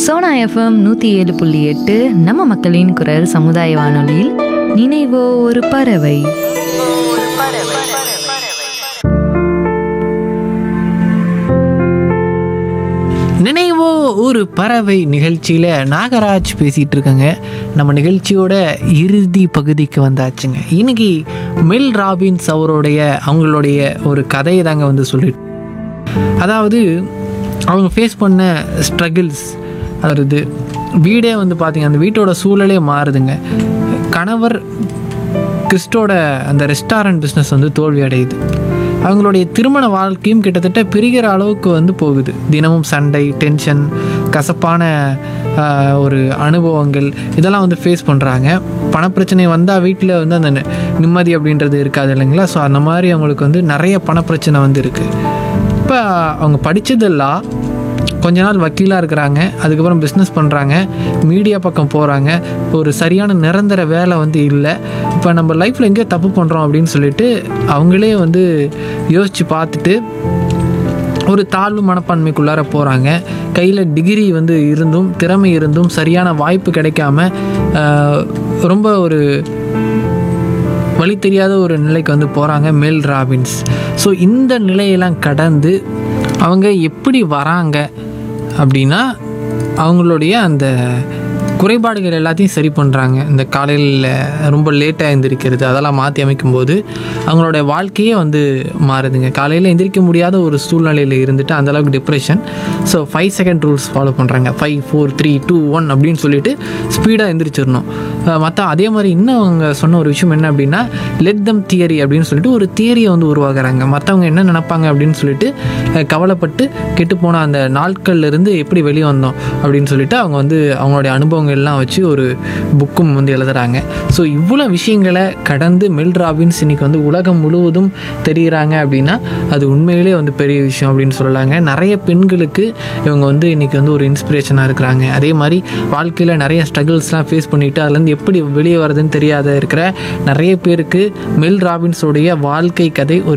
Sona FM நூற்றி ஏழு புள்ளி எட்டு நம்ம மக்களின் குரல் சமுதாய வானொலியில் நினைவோ ஒரு பறவை நினைவோ ஒரு பறவை நிகழ்ச்சியில் நாகராஜ் பேசிகிட்டு இருக்கேங்க நம்ம நிகழ்ச்சியோட இறுதி பகுதிக்கு வந்தாச்சுங்க இன்னைக்கு மெல் ராபின்ஸ் அவருடைய அவங்களுடைய ஒரு கதையை தாங்க வந்து சொல்லிட்டு அதாவது அவங்க ஃபேஸ் பண்ண ஸ்ட்ரகிள்ஸ் வருது வீடே வந்து பார்த்தீங்க அந்த வீட்டோட சூழலே மாறுதுங்க கணவர் கிறிஸ்டோட அந்த ரெஸ்டாரண்ட் பிஸ்னஸ் வந்து தோல்வி அடையுது அவங்களுடைய திருமண வாழ்க்கையும் கிட்டத்தட்ட பிரிகிற அளவுக்கு வந்து போகுது தினமும் சண்டை டென்ஷன் கசப்பான ஆஹ், ஒரு அனுபவங்கள் இதெல்லாம் வந்து ஃபேஸ் பண்ணுறாங்க பணப்பிரச்சனை வந்தால் வீட்டில் வந்து அந்த நி- நிம்மதி அப்படின்றது இருக்காது இல்லைங்களா ஸோ அந்த மாதிரி அவங்களுக்கு வந்து நிறைய பணப்பிரச்சனை வந்து இருக்குது இப்போ அவங்க படித்ததெல்லாம் கொஞ்ச நாள் வக்கீலாக இருக்கிறாங்க அதுக்கப்புறம் பிஸ்னஸ் பண்ணுறாங்க மீடியா பக்கம் போகிறாங்க ஒரு சரியான நிரந்தர வேலை வந்து இல்லை இப்போ நம்ம லைஃப்பில் எங்கேயோ தப்பு பண்ணுறோம் அப்படின்னு சொல்லிட்டு அவங்களே வந்து யோசித்து பார்த்துட்டு ஒரு தாழ்வு மனப்பான்மைக்குள்ளார போகிறாங்க கையில் டிகிரி வந்து இருந்தும் திறமை இருந்தும் சரியான வாய்ப்பு கிடைக்காம ஆஹ், ரொம்ப ஒரு வழி தெரியாத ஒரு நிலைக்கு வந்து போகிறாங்க மெல் ராபின்ஸ் ஸோ இந்த நிலையெல்லாம் கடந்து அவங்க எப்படி வராங்க அப்படின்னா அவங்களுடைய அந்த குறைபாடுகள் எல்லாத்தையும் சரி பண்ணுறாங்க இந்த காலையில் ரொம்ப லேட்டாக எந்திரிக்கிறது அதெல்லாம் மாற்றி அமைக்கும்போது அவங்களுடைய வாழ்க்கையே வந்து மாறுதுங்க காலையில் எந்திரிக்க முடியாத ஒரு சூழ்நிலையில் இருந்துட்டு அந்தளவுக்கு depression so five second rules follow பண்ணுறாங்க five four three two one அப்படின்னு சொல்லிட்டு ஸ்பீடாக எந்திரிச்சிடணும் மற்ற அதே மாதிரி இன்னும் அவங்க சொன்ன ஒரு விஷயம் என்ன அப்படின்னா லெட் தம் தியரி அப்படின்னு சொல்லிட்டு ஒரு தியரியை வந்து உருவாக்குறாங்க மற்றவங்க என்ன நினைப்பாங்க அப்படின்னு சொல்லிட்டு அஹ், கவலைப்பட்டு கெட்டுப்போன அந்த நாட்கள்ல இருந்து எப்படி வெளியே வந்தோம் அப்படின்னு சொல்லிட்டு அவங்க வந்து அவங்களுடைய அனுபவங்கள் எல்லாம் வச்சு ஒரு புக்கும் வந்து எழுதுறாங்க ஸோ இவ்வளோ விஷயங்களை கடந்து மெல் ராபின்ஸ் இன்னைக்கு வந்து உலகம் முழுவதும் தெரியுறாங்க அப்படின்னா அது உண்மையிலே வந்து பெரிய விஷயம் அப்படின்னு சொல்லலாங்க நிறைய பெண்களுக்கு இவங்க வந்து இன்னைக்கு வந்து ஒரு இன்ஸ்பிரேஷனாக இருக்கிறாங்க அதே மாதிரி வாழ்க்கையில் நிறைய ஸ்ட்ரகிள்ஸ்லாம் ஃபேஸ் பண்ணிட்டு அதுலேருந்து எப்படி வெளியே வரதுன்னு தெரியாத இருக்கிற நிறைய பேருக்கு மெல் ராபின்ஸோடைய வாழ்க்கை கதை ஒரு